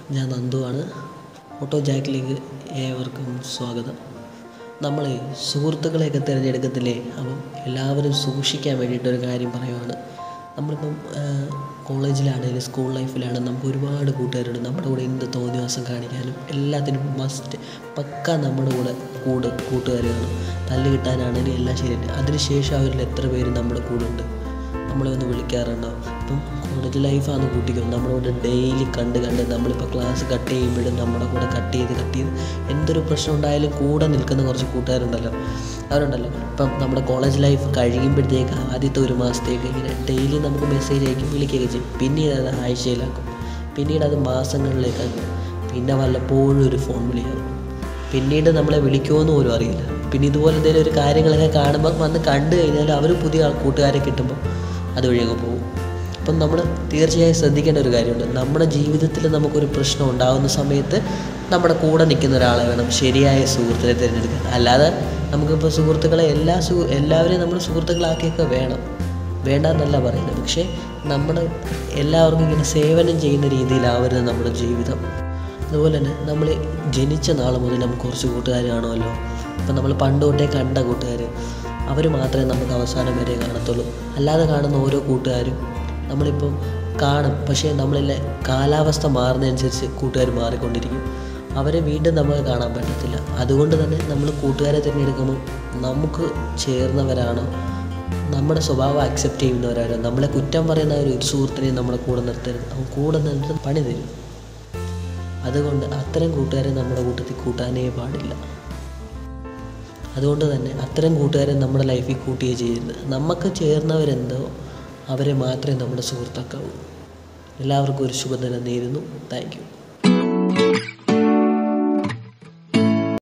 ഞാൻ നന്ദുവാണ് ഓട്ടോ ജാക്കിലേക്ക് ഏവർക്കും സ്വാഗതം നമ്മൾ സുഹൃത്തുക്കളെയൊക്കെ തിരഞ്ഞെടുക്കത്തില്ലേ അപ്പം എല്ലാവരും സൂക്ഷിക്കാൻ വേണ്ടിയിട്ടൊരു കാര്യം പറയുവാണ് നമ്മളിപ്പം കോളേജിലാണെങ്കിലും സ്കൂൾ ലൈഫിലാണെങ്കിലും നമുക്ക് ഒരുപാട് കൂട്ടുകാരുണ്ട് നമ്മുടെ കൂടെ എന്ത് തോന്നിവാസം കാണിക്കാനും എല്ലാത്തിനും മസ്റ്റ് പക്ക നമ്മുടെ കൂടെ കൂടെ കൂട്ടുകാർ കാണും തല്ല് കിട്ടാനാണെങ്കിലും എല്ലാം ശരിയാണ് അതിനുശേഷം അവരിൽ എത്ര പേര് നമ്മുടെ കൂടെ ഉണ്ട് നമ്മളെ ഒന്ന് വിളിക്കാറുണ്ടോ ഇപ്പം കോളേജ് ലൈഫാണ് കൂട്ടിക്കോ നമ്മുടെ കൂടെ ഡെയിലി കണ്ട് കണ്ട് നമ്മളിപ്പോൾ ക്ലാസ് കട്ട് ചെയ്യുമ്പോഴും നമ്മുടെ കൂടെ കട്ട് ചെയ്ത് കട്ട് ചെയ്ത് എന്തൊരു പ്രശ്നം ഉണ്ടായാലും കൂടെ നിൽക്കുന്ന കുറച്ച് കൂട്ടുകാരുണ്ടല്ലോ അവരുണ്ടല്ലോ ഇപ്പം നമ്മുടെ കോളേജ് ലൈഫ് കഴിയുമ്പോഴത്തേക്ക് ആദ്യത്തെ ഒരു മാസത്തേക്ക് ഇങ്ങനെ ഡെയിലി നമുക്ക് മെസ്സേജ് അയക്കും വിളിക്കുകയൊക്കെ ചെയ്യും പിന്നീട് അത് ആഴ്ചയിലാക്കും പിന്നീട് അത് മാസങ്ങളിലേക്കാക്കും പിന്നെ വല്ലപ്പോഴും ഒരു ഫോൺ വിളിയാകും പിന്നീട് നമ്മളെ വിളിക്കുമെന്ന് പോലും അറിയില്ല പിന്നെ ഇതുപോലെ എന്തെങ്കിലും ഒരു കാര്യങ്ങളൊക്കെ കാണുമ്പോൾ വന്ന് കണ്ടു കഴിഞ്ഞാൽ അവർ പുതിയ ആൾ കൂട്ടുകാരെ കിട്ടുമ്പോൾ അതുവഴി അങ്ങ് പോകും അപ്പം നമ്മൾ തീർച്ചയായും ശ്രദ്ധിക്കേണ്ട ഒരു കാര്യമുണ്ട് നമ്മുടെ ജീവിതത്തിൽ നമുക്കൊരു പ്രശ്നം ഉണ്ടാകുന്ന സമയത്ത് നമ്മുടെ കൂടെ നിൽക്കുന്ന ഒരാളെ വേണം ശരിയായ സുഹൃത്തിനെ തിരഞ്ഞെടുക്കാൻ അല്ലാതെ നമുക്കിപ്പോൾ സുഹൃത്തുക്കളെ എല്ലാ സു എല്ലാവരെയും നമ്മൾ സുഹൃത്തുക്കളാക്കിയൊക്കെ വേണം വേണ്ടെന്നല്ല പറയുന്നത് പക്ഷേ നമ്മുടെ എല്ലാവർക്കും ഇങ്ങനെ സേവനം ചെയ്യുന്ന രീതിയിലാവരുത് നമ്മുടെ ജീവിതം അതുപോലെ തന്നെ നമ്മൾ ജനിച്ച നാൾ മുതൽ നമുക്ക് കുറച്ച് കൂട്ടുകാർ കാണുമല്ലോ ഇപ്പം നമ്മൾ പണ്ട് തൊട്ടേ കണ്ട കൂട്ടുകാർ അവർ മാത്രമേ നമുക്ക് അവസാനം വരെ കാണത്തുള്ളൂ അല്ലാതെ കാണുന്ന ഓരോ കൂട്ടുകാരും നമ്മളിപ്പം കാണും പക്ഷേ നമ്മളെല്ലാം കാലാവസ്ഥ മാറുന്നതനുസരിച്ച് കൂട്ടുകാർ മാറിക്കൊണ്ടിരിക്കും അവരെ വീണ്ടും നമുക്ക് കാണാൻ പറ്റത്തില്ല അതുകൊണ്ട് തന്നെ നമ്മൾ കൂട്ടുകാരെ തിരഞ്ഞെടുക്കുമ്പോൾ നമുക്ക് ചേർന്നവരാണോ നമ്മുടെ സ്വഭാവം അക്സെപ്റ്റ് ചെയ്യുന്നവരാരോ നമ്മളെ കുറ്റം പറയുന്ന ഒരു സുഹൃത്തിനെയും നമ്മുടെ കൂടെ നിർത്തരുത് അവൻ കൂടെ നിർത്തി പണി തരും അതുകൊണ്ട് അത്തരം കൂട്ടുകാരെ നമ്മുടെ കൂട്ടത്തിൽ കൂട്ടാനേ പാടില്ല അതുകൊണ്ട് തന്നെ അത്തരം കൂട്ടുകാരെ നമ്മുടെ ലൈഫിൽ കൂട്ടുകയേ ചെയ്യരുത് നമുക്ക് ചേർന്നവരെന്തോ അവരെ മാത്രമേ നമ്മുടെ സുഹൃത്താക്കാവൂ എല്ലാവർക്കും ഒരു ശുഭദിനം നേരുന്നു താങ്ക് യു